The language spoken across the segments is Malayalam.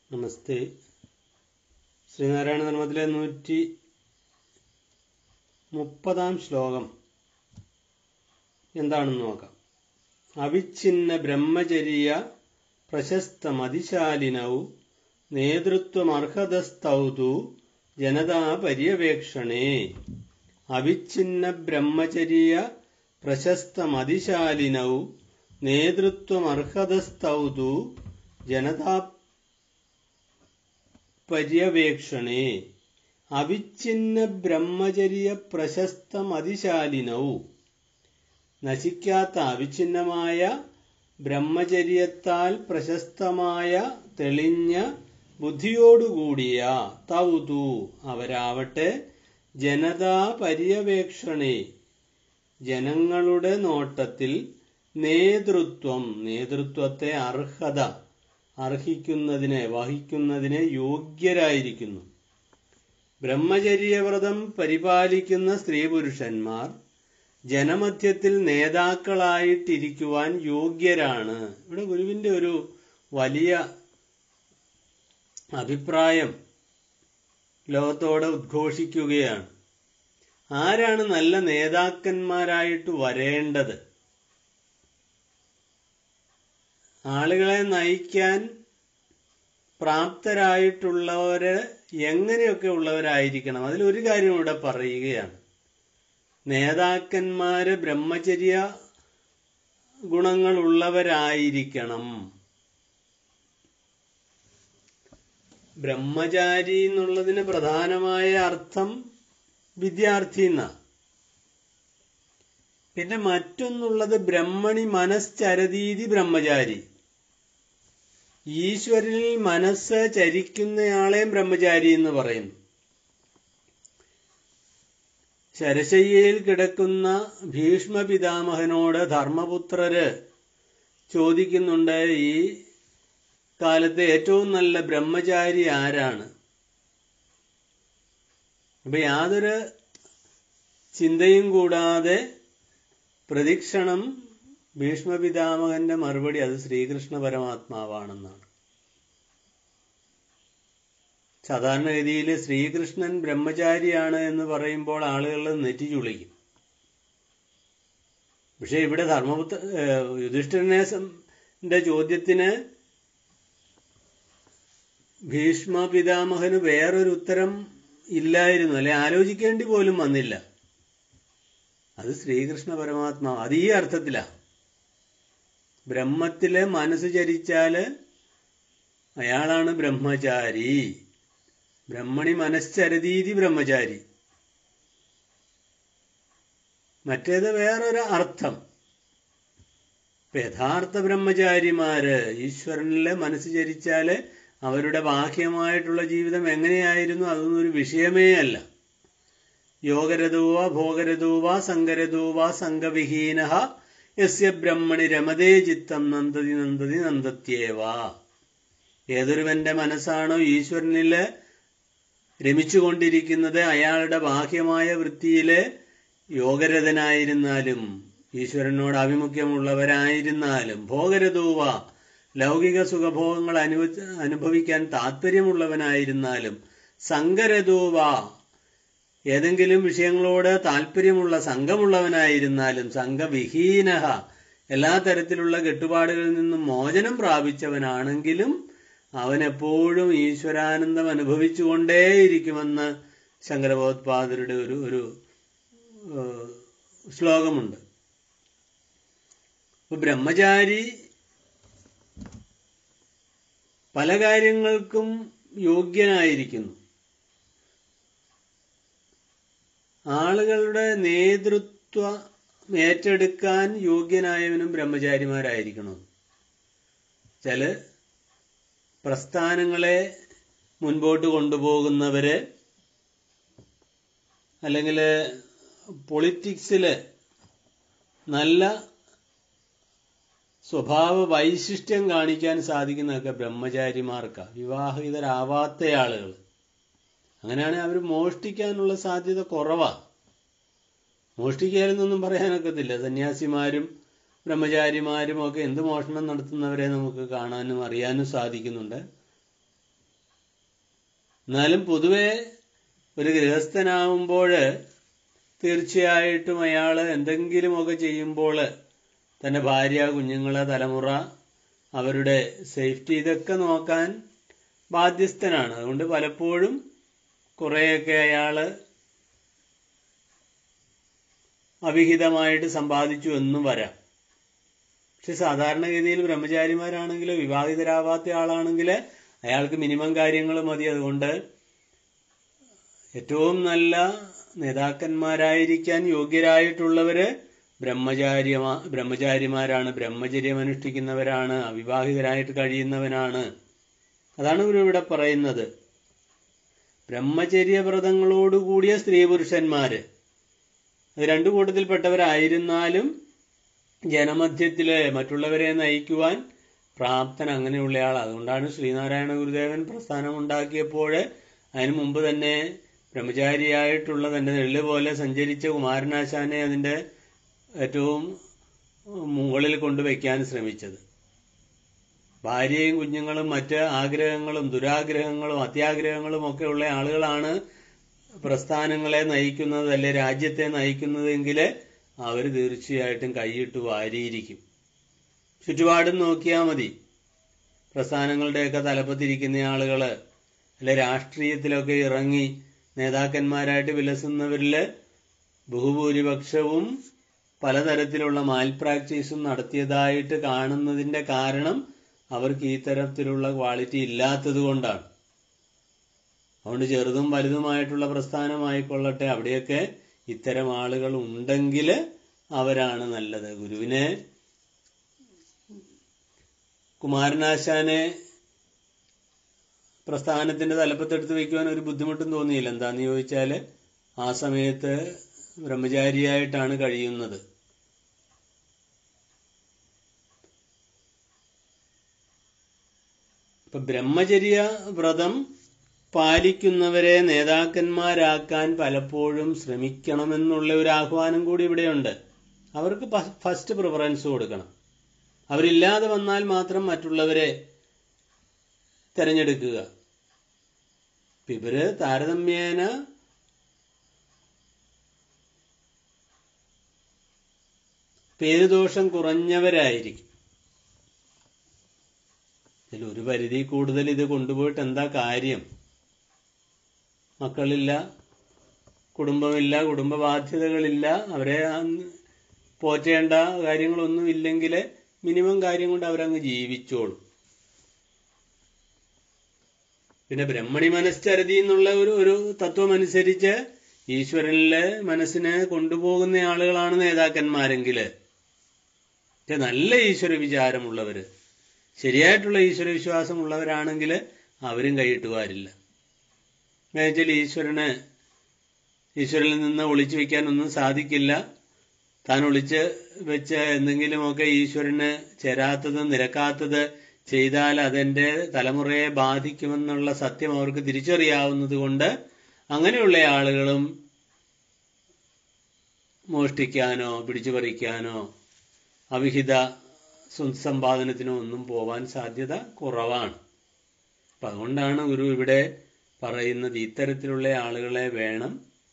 നമസ്തേ ശ്രീനാരായണ ധർമ്മത്തിലെ നൂറ്റി മുപ്പതാം ശ്ലോകം എന്താണെന്ന് നോക്കാം അവിഛിന്ന ബ്രഹ്മചര്യ പ്രശസ്തമതിശാലിനൗ നേതൃത്വമർഹതസ്തൗതു ജനതാ പര്യവേക്ഷണേ അവിഛിന്ന ബ്രഹ്മചര്യ പ്രശസ്തമതിശാലിനൗ നേതൃത്വമർഹതസ്തൗതു ജനതാ പര്യവേക്ഷണേ അവിഛിന്ന ബ്രഹ്മചര്യ പ്രശസ്തമതിശാലിനൗ നശിക്കാത്ത അവിഛിന്നമായ ബ്രഹ്മചര്യത്താൽ പ്രശസ്തമായ തെളിഞ്ഞ ബുദ്ധിയോടുകൂടിയ തൗതു അവരാവട്ടെ ജനതാ പര്യവേക്ഷണേ ജനങ്ങളുടെ നോട്ടത്തിൽ നേതൃത്വം നേതൃത്വത്തെ അർഹത അർഹിക്കുന്നതിന് വഹിക്കുന്നതിന് യോഗ്യരായിരിക്കുന്നു ബ്രഹ്മചര്യവ്രതം പരിപാലിക്കുന്ന സ്ത്രീ പുരുഷന്മാർ ജനമധ്യത്തിൽ നേതാക്കളായിട്ടിരിക്കുവാൻ യോഗ്യരാണ് ഇവിടെ ഗുരുവിന്റെ ഒരു വലിയ അഭിപ്രായം ലോകത്തോടെ ഉദ്ഘോഷിക്കുകയാണ് ആരാണ് നല്ല നേതാക്കന്മാരായിട്ട് വരേണ്ടത് ആളുകളെ നയിക്കാൻ പ്രാപ്തരായിട്ടുള്ളവര് എങ്ങനെയൊക്കെ ഉള്ളവരായിരിക്കണം അതിലൊരു കാര്യം ഇവിടെ പറയുകയാണ് നേതാക്കന്മാര് ബ്രഹ്മചര്യ ഗുണങ്ങളുള്ളവരായിരിക്കണം ബ്രഹ്മചാരി എന്നുള്ളതിന് പ്രധാനമായ അർത്ഥം വിദ്യാർത്ഥി എന്നാ പിന്നെ മറ്റൊന്നുള്ളത് ബ്രഹ്മണി മനസ്ചരതീതി ബ്രഹ്മചാരി ഈശ്വരനിൽ മനസ്സ് ചരിക്കുന്നയാളെ ബ്രഹ്മചാരി എന്ന് പറയുന്നു ശരശയ്യയിൽ കിടക്കുന്ന ഭീഷ്മ പിതാമഹനോട് ധർമ്മപുത്രര് ചോദിക്കുന്നുണ്ട് ഈ കാലത്തെ ഏറ്റവും നല്ല ബ്രഹ്മചാരി ആരാണ് അപ്പൊ യാതൊരു ചിന്തയും കൂടാതെ പ്രദക്ഷിണം ഭീഷ്മപിതാമഹന്റെ മറുപടി അത് ശ്രീകൃഷ്ണ പരമാത്മാവാണെന്നാണ് സാധാരണഗതിയിൽ ശ്രീകൃഷ്ണൻ ബ്രഹ്മചാരിയാണ് എന്ന് പറയുമ്പോൾ ആളുകൾ നെറ്റി ചുളിക്കും പക്ഷെ ഇവിടെ ധർമ്മപുത്ര യുധിഷ്ഠിരനെ ചോദ്യത്തിന് ഭീഷ്മ പിതാമഹന് വേറൊരു ഉത്തരം ഇല്ലായിരുന്നു അല്ലെ ആലോചിക്കേണ്ടി പോലും വന്നില്ല അത് ശ്രീകൃഷ്ണ പരമാത്മാവ് അത് ഈ അർത്ഥത്തിലാ ബ്രഹ്മത്തില് മനസ്സ് ചരിച്ചാല് അയാളാണ് ബ്രഹ്മചാരി ബ്രഹ്മണി മനശ്ചരതീതി ബ്രഹ്മചാരി മറ്റേത് വേറൊരു അർത്ഥം യഥാർത്ഥ ബ്രഹ്മചാരിമാര് ഈശ്വരനിലെ മനസ്സ് ചരിച്ചാല് അവരുടെ ബാഹ്യമായിട്ടുള്ള ജീവിതം എങ്ങനെയായിരുന്നു അതൊന്നും ഒരു വിഷയമേ അല്ല യോഗരതൂവ ഭോഗരതൂവ സംഗരതൂവ സംഘവിഹീന യസ്യ ബ്രഹ്മണി രമതേ ചിത്തം നന്ദതി നന്ദതി നന്ദത്യേവ ഏതൊരുവന്റെ മനസ്സാണോ ഈശ്വരനില് രമിച്ചുകൊണ്ടിരിക്കുന്നത് അയാളുടെ ബാഹ്യമായ വൃത്തിയില് യോഗരഥനായിരുന്നാലും ഈശ്വരനോട് ആഭിമുഖ്യമുള്ളവരായിരുന്നാലും ഭോഗരതൂവ ലൗകിക സുഖഭോഗങ്ങൾ അനുഭ അനുഭവിക്കാൻ താല്പര്യമുള്ളവനായിരുന്നാലും സംഗരതൂവ ഏതെങ്കിലും വിഷയങ്ങളോട് താല്പര്യമുള്ള സംഘമുള്ളവനായിരുന്നാലും സംഘവിഹീന എല്ലാ തരത്തിലുള്ള കെട്ടുപാടുകളിൽ നിന്നും മോചനം പ്രാപിച്ചവനാണെങ്കിലും അവൻ എപ്പോഴും ഈശ്വരാനന്ദം അനുഭവിച്ചുകൊണ്ടേയിരിക്കുമെന്ന് ശങ്കരഭഗവത്പാദരുടെ ഒരു ഒരു ശ്ലോകമുണ്ട് ഇപ്പൊ ബ്രഹ്മചാരി പല കാര്യങ്ങൾക്കും യോഗ്യനായിരിക്കുന്നു ആളുകളുടെ നേതൃത്വം ഏറ്റെടുക്കാൻ യോഗ്യനായവനും ബ്രഹ്മചാരിമാരായിരിക്കണം ചില പ്രസ്ഥാനങ്ങളെ മുൻപോട്ട് കൊണ്ടുപോകുന്നവര് അല്ലെങ്കിൽ പൊളിറ്റിക്സില് നല്ല സ്വഭാവ വൈശിഷ്ട്യം കാണിക്കാൻ സാധിക്കുന്നതൊക്കെ ബ്രഹ്മചാരിമാർക്കാണ് വിവാഹിതരാവാത്ത ആളുകൾ അങ്ങനെയാണെങ്കിൽ അവർ മോഷ്ടിക്കാനുള്ള സാധ്യത കുറവാണ് മോഷ്ടിക്കാനെന്നൊന്നും പറയാനൊക്കത്തില്ല സന്യാസിമാരും ബ്രഹ്മചാരിമാരും ഒക്കെ എന്ത് മോഷണം നടത്തുന്നവരെ നമുക്ക് കാണാനും അറിയാനും സാധിക്കുന്നുണ്ട് എന്നാലും പൊതുവെ ഒരു ഗൃഹസ്ഥനാവുമ്പോൾ തീർച്ചയായിട്ടും അയാൾ എന്തെങ്കിലുമൊക്കെ ചെയ്യുമ്പോൾ തൻ്റെ ഭാര്യ കുഞ്ഞുങ്ങളെ തലമുറ അവരുടെ സേഫ്റ്റി ഇതൊക്കെ നോക്കാൻ ബാധ്യസ്ഥനാണ് അതുകൊണ്ട് പലപ്പോഴും കുറേയൊക്കെ അയാൾ അവിഹിതമായിട്ട് സമ്പാദിച്ചു എന്നും വരാം പക്ഷെ സാധാരണഗതിയിൽ ബ്രഹ്മചാരിമാരാണെങ്കിൽ വിവാഹിതരാവാത്ത ആളാണെങ്കിൽ അയാൾക്ക് മിനിമം കാര്യങ്ങൾ മതി അതുകൊണ്ട് ഏറ്റവും നല്ല നേതാക്കന്മാരായിരിക്കാൻ യോഗ്യരായിട്ടുള്ളവര് ബ്രഹ്മചാര്യമാ ബ്രഹ്മചാരിമാരാണ് ബ്രഹ്മചര്യം അനുഷ്ഠിക്കുന്നവരാണ് അവിവാഹിതരായിട്ട് കഴിയുന്നവനാണ് അതാണ് ഇവർ ഇവിടെ പറയുന്നത് ബ്രഹ്മചര്യവ്രതങ്ങളോടുകൂടിയ സ്ത്രീ പുരുഷന്മാര് അത് രണ്ടു കൂട്ടത്തിൽപ്പെട്ടവരായിരുന്നാലും ജനമധ്യത്തില് മറ്റുള്ളവരെ നയിക്കുവാൻ പ്രാപ്തൻ അങ്ങനെയുള്ളയാൾ അതുകൊണ്ടാണ് ശ്രീനാരായണ ഗുരുദേവൻ പ്രസ്ഥാനം ഉണ്ടാക്കിയപ്പോൾ അതിനു മുമ്പ് തന്നെ ബ്രഹ്മചാരിയായിട്ടുള്ള തന്റെ നെല്ല് പോലെ സഞ്ചരിച്ച കുമാരനാശാനെ അതിന്റെ ഏറ്റവും മുകളിൽ കൊണ്ടുവയ്ക്കാൻ ശ്രമിച്ചത് ഭാര്യയും കുഞ്ഞുങ്ങളും മറ്റ് ആഗ്രഹങ്ങളും ദുരാഗ്രഹങ്ങളും അത്യാഗ്രഹങ്ങളും ഒക്കെ ഉള്ള ആളുകളാണ് പ്രസ്ഥാനങ്ങളെ നയിക്കുന്നത് അല്ലെ രാജ്യത്തെ നയിക്കുന്നതെങ്കിൽ അവർ തീർച്ചയായിട്ടും കൈയിട്ട് വാരിയിരിക്കും ചുറ്റുപാടും നോക്കിയാൽ മതി പ്രസ്ഥാനങ്ങളുടെയൊക്കെ തലപ്പത്തിരിക്കുന്ന ആളുകള് അല്ലെ രാഷ്ട്രീയത്തിലൊക്കെ ഇറങ്ങി നേതാക്കന്മാരായിട്ട് വിലസുന്നവരില് ബഹുഭൂരിപക്ഷവും പലതരത്തിലുള്ള മാൽ പ്രാക്ടീസും നടത്തിയതായിട്ട് കാണുന്നതിന്റെ കാരണം അവർക്ക് ഈ തരത്തിലുള്ള ക്വാളിറ്റി ഇല്ലാത്തത് കൊണ്ടാണ് അതുകൊണ്ട് ചെറുതും വലുതുമായിട്ടുള്ള പ്രസ്ഥാനമായിക്കൊള്ളട്ടെ അവിടെയൊക്കെ ഇത്തരം ആളുകൾ ഉണ്ടെങ്കിൽ അവരാണ് നല്ലത് ഗുരുവിനെ കുമാരനാശാനെ പ്രസ്ഥാനത്തിന്റെ തലപ്പത്തെടുത്ത് വയ്ക്കുവാൻ ഒരു ബുദ്ധിമുട്ടും തോന്നിയില്ല എന്താന്ന് ചോദിച്ചാല് ആ സമയത്ത് ബ്രഹ്മചാരിയായിട്ടാണ് കഴിയുന്നത് ഇപ്പൊ ബ്രഹ്മചര്യ വ്രതം പാലിക്കുന്നവരെ നേതാക്കന്മാരാക്കാൻ പലപ്പോഴും ശ്രമിക്കണമെന്നുള്ള ഒരു ആഹ്വാനം കൂടി ഇവിടെയുണ്ട് അവർക്ക് ഫസ്റ്റ് പ്രിഫറൻസ് കൊടുക്കണം അവരില്ലാതെ വന്നാൽ മാത്രം മറ്റുള്ളവരെ തിരഞ്ഞെടുക്കുക ഇവര് താരതമ്യേന പേരുദോഷം കുറഞ്ഞവരായിരിക്കും ഇതിൽ ഒരു പരിധി കൂടുതൽ ഇത് കൊണ്ടുപോയിട്ട് എന്താ കാര്യം മക്കളില്ല കുടുംബമില്ല കുടുംബ ബാധ്യതകളില്ല അവരെ പോറ്റേണ്ട കാര്യങ്ങളൊന്നും ഇല്ലെങ്കിൽ മിനിമം കാര്യം കൊണ്ട് അവരങ്ങ് ജീവിച്ചോളും പിന്നെ ബ്രഹ്മണി മനശ്ചരതി എന്നുള്ള ഒരു ഒരു തത്വം അനുസരിച്ച് ഈശ്വരനിലെ മനസ്സിനെ കൊണ്ടുപോകുന്ന ആളുകളാണ് നേതാക്കന്മാരെങ്കിൽ നല്ല ഈശ്വര വിചാരമുള്ളവര് ശരിയായിട്ടുള്ള ഈശ്വര വിശ്വാസം ഉള്ളവരാണെങ്കിൽ അവരും കൈയിട്ടുവാരില്ല എന്നുവെച്ചാൽ ഈശ്വരന് ഈശ്വരനിൽ നിന്ന് ഒളിച്ചു വെക്കാനൊന്നും സാധിക്കില്ല താൻ ഒളിച്ച് വെച്ച് എന്തെങ്കിലുമൊക്കെ ഈശ്വരന് ചേരാത്തത് നിരക്കാത്തത് ചെയ്താൽ അതെന്റെ തലമുറയെ ബാധിക്കുമെന്നുള്ള സത്യം അവർക്ക് തിരിച്ചറിയാവുന്നത് കൊണ്ട് അങ്ങനെയുള്ള ആളുകളും മോഷ്ടിക്കാനോ പിടിച്ചു പറിക്കാനോ അവിഹിത സമ്പാദനത്തിനോ ഒന്നും പോവാൻ സാധ്യത കുറവാണ് അപ്പൊ അതുകൊണ്ടാണ് ഗുരു ഇവിടെ പറയുന്നത് ഇത്തരത്തിലുള്ള ആളുകളെ വേണം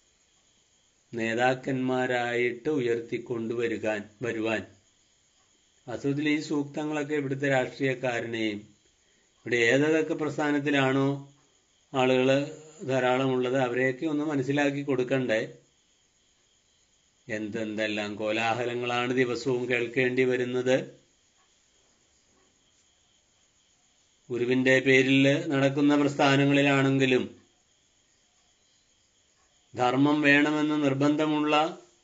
നേതാക്കന്മാരായിട്ട് ഉയർത്തിക്കൊണ്ടുവരുവാൻ വരുവാൻ വാസ്തവത്തിൽ ഈ സൂക്തങ്ങളൊക്കെ ഇവിടുത്തെ രാഷ്ട്രീയക്കാരനെയും ഇവിടെ ഏതൊക്കെ പ്രസ്ഥാനത്തിലാണോ ആളുകൾ ധാരാളമുള്ളത് അവരെയൊക്കെ ഒന്ന് മനസ്സിലാക്കി കൊടുക്കണ്ടേ എന്തെന്തെല്ലാം കോലാഹലങ്ങളാണ് ദിവസവും കേൾക്കേണ്ടി വരുന്നത് ഗുരുവിന്റെ പേരിൽ നടക്കുന്ന പ്രസ്ഥാനങ്ങളിലാണെങ്കിലും ധർമ്മം വേണമെന്ന് നിർബന്ധമുള്ള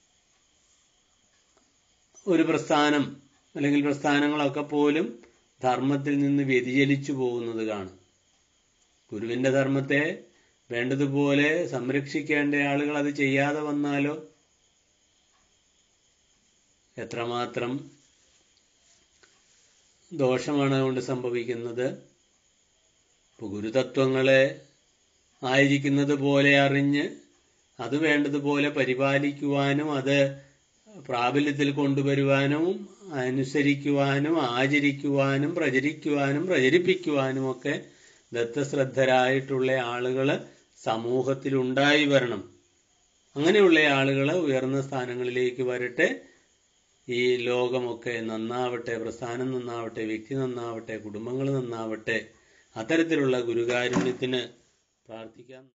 ഒരു പ്രസ്ഥാനം അല്ലെങ്കിൽ പ്രസ്ഥാനങ്ങളൊക്കെ പോലും ധർമ്മത്തിൽ നിന്ന് വ്യതിചലിച്ചു പോകുന്നത് കാണും ഗുരുവിന്റെ ധർമ്മത്തെ വേണ്ടതുപോലെ സംരക്ഷിക്കേണ്ട ആളുകൾ അത് ചെയ്യാതെ വന്നാലോ എത്രമാത്രം ദോഷമാണ് അതുകൊണ്ട് സംഭവിക്കുന്നത് ഗുരുതത്വങ്ങളെ ആയിരിക്കുന്നത് പോലെ അറിഞ്ഞ് അത് വേണ്ടതുപോലെ പരിപാലിക്കുവാനും അത് പ്രാബല്യത്തിൽ കൊണ്ടുവരുവാനും അനുസരിക്കുവാനും ആചരിക്കുവാനും പ്രചരിക്കുവാനും പ്രചരിപ്പിക്കുവാനും ഒക്കെ ദത്തശ്രദ്ധരായിട്ടുള്ള ആളുകൾ സമൂഹത്തിൽ ഉണ്ടായി വരണം അങ്ങനെയുള്ള ആളുകൾ ഉയർന്ന സ്ഥാനങ്ങളിലേക്ക് വരട്ടെ ഈ ലോകമൊക്കെ നന്നാവട്ടെ പ്രസ്ഥാനം നന്നാവട്ടെ വ്യക്തി നന്നാവട്ടെ കുടുംബങ്ങൾ നന്നാവട്ടെ അത്തരത്തിലുള്ള ഗുരുകാരുണ്യത്തിന് പ്രാർത്ഥിക്കാം